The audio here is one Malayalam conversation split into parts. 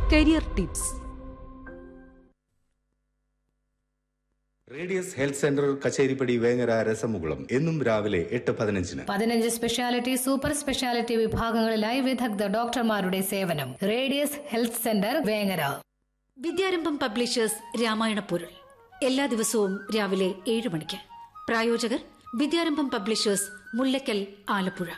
career tips radius health centre Kacheripadi Vengara രസമുകുളം എന്നും രാവിലെ എട്ട് പതിനഞ്ചിന് പതിനഞ്ച് സ്പെഷ്യാലിറ്റി സൂപ്പർ സ്പെഷ്യാലിറ്റി വിഭാഗങ്ങളിലായി വിദഗ്ധ ഡോക്ടർമാരുടെ സേവനം radius health centre Vengara Vidyarambham publishers Ramayana പൊരുൾ എല്ലാ ദിവസവും രാവിലെ ഏഴ് മണിക്ക് പ്രായോജകർ വിദ്യാരംഭം പബ്ലിഷേഴ്സ് മുല്ലക്കൽ ആലപ്പുഴ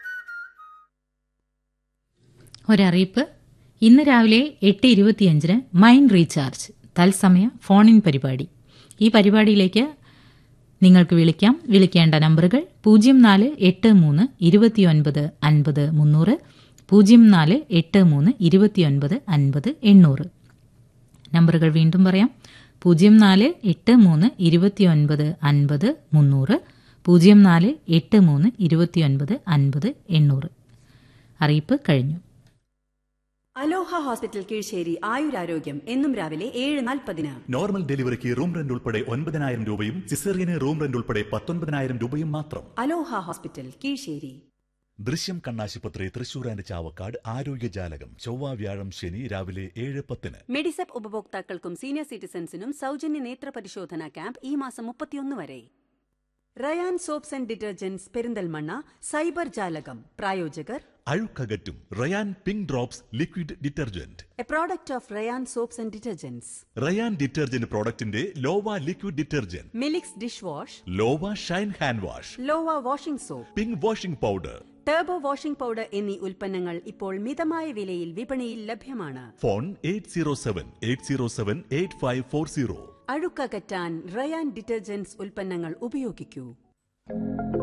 ഒരറിയിപ്പ് ഇന്ന് രാവിലെ എട്ട് ഇരുപത്തിയഞ്ചിന് മൈൻഡ് റീചാർജ് തത്സമയ ഫോൺ ഇൻ പരിപാടി ഈ പരിപാടിയിലേക്ക് നിങ്ങൾക്ക് വിളിക്കാം വിളിക്കേണ്ട നമ്പറുകൾ പൂജ്യം നാല് എട്ട് മൂന്ന് ഇരുപത്തിയൊൻപത് അൻപത് മുന്നൂറ് പൂജ്യം നാല് എട്ട് മൂന്ന് ഇരുപത്തിയൊൻപത് അൻപത് എണ്ണൂറ് നമ്പറുകൾ വീണ്ടും പറയാം പൂജ്യം നാല് എട്ട് മൂന്ന് ഇരുപത്തിയൊൻപത് അൻപത് മുന്നൂറ് പൂജ്യം നാല് എട്ട് മൂന്ന് ഇരുപത്തിയൊൻപത് അൻപത് എണ്ണൂറ് അറിയിപ്പ് കഴിഞ്ഞു അലോഹ ഹോസ്പിറ്റൽ കീഴ്ശ്ശേരി ആയുരാരോഗ്യം എന്നും രാവിലെ ഏഴ് നാൽപ്പതിന് നോർമൽ ഡെലിവറിക്ക് റൂം റെന്റ് ഉൾപ്പെടെ ഒൻപതിനായിരം രൂപയും സിസേറിയന് റൂം റെന്റ് ഉൾപ്പെടെ പത്തൊൻപതിനായിരം രൂപയും മാത്രം അലോഹ ഹോസ്പിറ്റൽ കീഴ്ശ്ശേരി ദൃശ്യം കണ്ണാശുപത്രി തൃശൂർ ആൻഡ് ചാവക്കാട് ആരോഗ്യജാലകം ചൊവ്വ വ്യാഴം ശനി രാവിലെ ഏഴ് പത്തിന് മെഡിസെപ്പ് ഉപഭോക്താക്കൾക്കും സീനിയർ സിറ്റിസൺസിനും സൗജന്യ നേത്ര പരിശോധന ക്യാമ്പ് ഈ മാസം മുപ്പത്തിയൊന്ന് വരെ Rayan soaps and detergents Perinthalmanna cyber ജാലകം പ്രായോജകർ അഴുക്കകറ്റും Rayan pink drops liquid detergent a product of Rayan soaps and detergents Rayan detergent പ്രോഡക്റ്റിന്റെ Lova liquid detergent Milix dish wash Lova shine hand wash Lova washing soap pink washing powder turbo washing powder എന്നീ ഉൽപ്പന്നങ്ങൾ ഇപ്പോൾ മിതമായ വിലയിൽ വിപണിയിൽ ലഭ്യമാണ് phone eight zero seven eight zero seven eight five four zero അഴുക്കകറ്റാൻ റയാൻ ഡിറ്റർജന്റ്സ് ഉൽപ്പന്നങ്ങൾ ഉപയോഗിക്കൂ